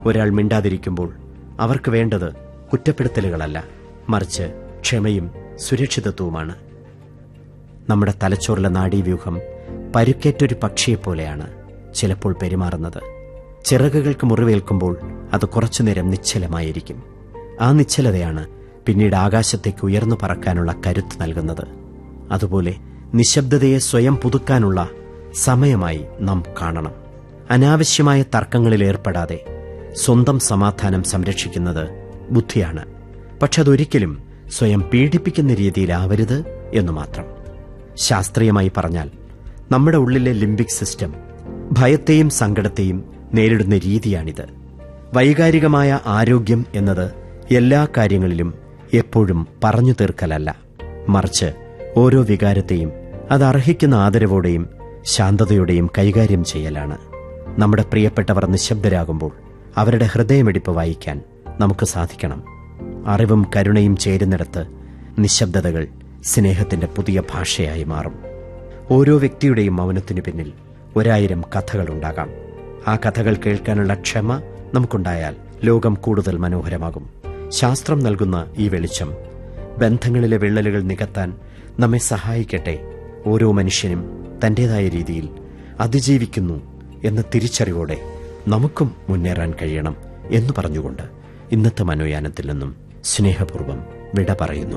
ഒരാൾ മിണ്ടാതിരിക്കുമ്പോൾ അവർക്ക് വേണ്ടത് കുറ്റപ്പെടുത്തലുകളല്ല മറിച്ച് ക്ഷമയും സുരക്ഷിതത്വവുമാണ് നമ്മുടെ തലച്ചോറിലെ നാഡീവ്യൂഹം പരുക്കേറ്റൊരു പക്ഷിയെപ്പോലെയാണ് ചിലപ്പോൾ പെരുമാറുന്നത് ചിറകുകൾക്ക് മുറിവേൽക്കുമ്പോൾ അത് കുറച്ചുനേരം നിശ്ചലമായിരിക്കും ആ നിശ്ചലതയാണ് പിന്നീട് ആകാശത്തേക്ക് ഉയർന്നു പറക്കാനുള്ള കരുത്ത് നൽകുന്നത് അതുപോലെ നിശബ്ദതയെ സ്വയം പുതുക്കാനുള്ള സമയമായി നാം കാണണം അനാവശ്യമായ തർക്കങ്ങളിൽ ഏർപ്പെടാതെ സ്വന്തം സമാധാനം സംരക്ഷിക്കുന്നത് ബുദ്ധിയാണ് പക്ഷെ അതൊരിക്കലും സ്വയം പീഡിപ്പിക്കുന്ന രീതിയിലാവരുത് എന്നു മാത്രം ശാസ്ത്രീയമായി പറഞ്ഞാൽ നമ്മുടെ ഉള്ളിലെ ലിംബിക് സിസ്റ്റം ഭയത്തെയും സങ്കടത്തെയും നേരിടുന്ന രീതിയാണിത് വൈകാരികമായ ആരോഗ്യം എന്നത് എല്ലാ കാര്യങ്ങളിലും എപ്പോഴും പറഞ്ഞു തീർക്കലല്ല മറിച്ച് ഓരോ വികാരത്തെയും അത് അർഹിക്കുന്ന ആദരവോടെയും ശാന്തതയോടെയും കൈകാര്യം ചെയ്യലാണ് നമ്മുടെ പ്രിയപ്പെട്ടവർ നിശബ്ദരാകുമ്പോൾ അവരുടെ ഹൃദയമിടിപ്പ് വായിക്കാൻ നമുക്ക് സാധിക്കണം അറിവും കരുണയും ചേരുന്നിടത്ത് നിശബ്ദതകൾ സ്നേഹത്തിന്റെ പുതിയ ഭാഷയായി മാറും ഓരോ വ്യക്തിയുടെയും മൗനത്തിനു പിന്നിൽ ഒരായിരം കഥകളുണ്ടാകാം ആ കഥകൾ കേൾക്കാനുള്ള ക്ഷമ നമുക്കുണ്ടായാൽ ലോകം കൂടുതൽ മനോഹരമാകും ശാസ്ത്രം നൽകുന്ന ഈ വെളിച്ചം ബന്ധങ്ങളിലെ വിള്ളലുകൾ നികത്താൻ നമ്മെ സഹായിക്കട്ടെ ഓരോ മനുഷ്യനും തന്റേതായ രീതിയിൽ അതിജീവിക്കുന്നു എന്ന തിരിച്ചറിവോടെ നമുക്കും മുന്നേറാൻ കഴിയണം എന്ന് പറഞ്ഞുകൊണ്ട് ഇന്നത്തെ മനോയാനത്തിൽ നിന്നും സ്നേഹപൂർവ്വം വിട പറയുന്നു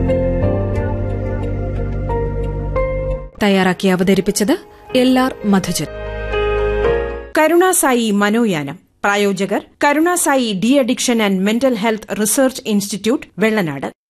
തയ്യാറാക്കി അവതരിപ്പിച്ചത് എൽ ആർ മധുജൻ കരുണാസായി മനോയാനം പ്രായോജകർ Karunasai deaddiction and mental health research institute Vellanad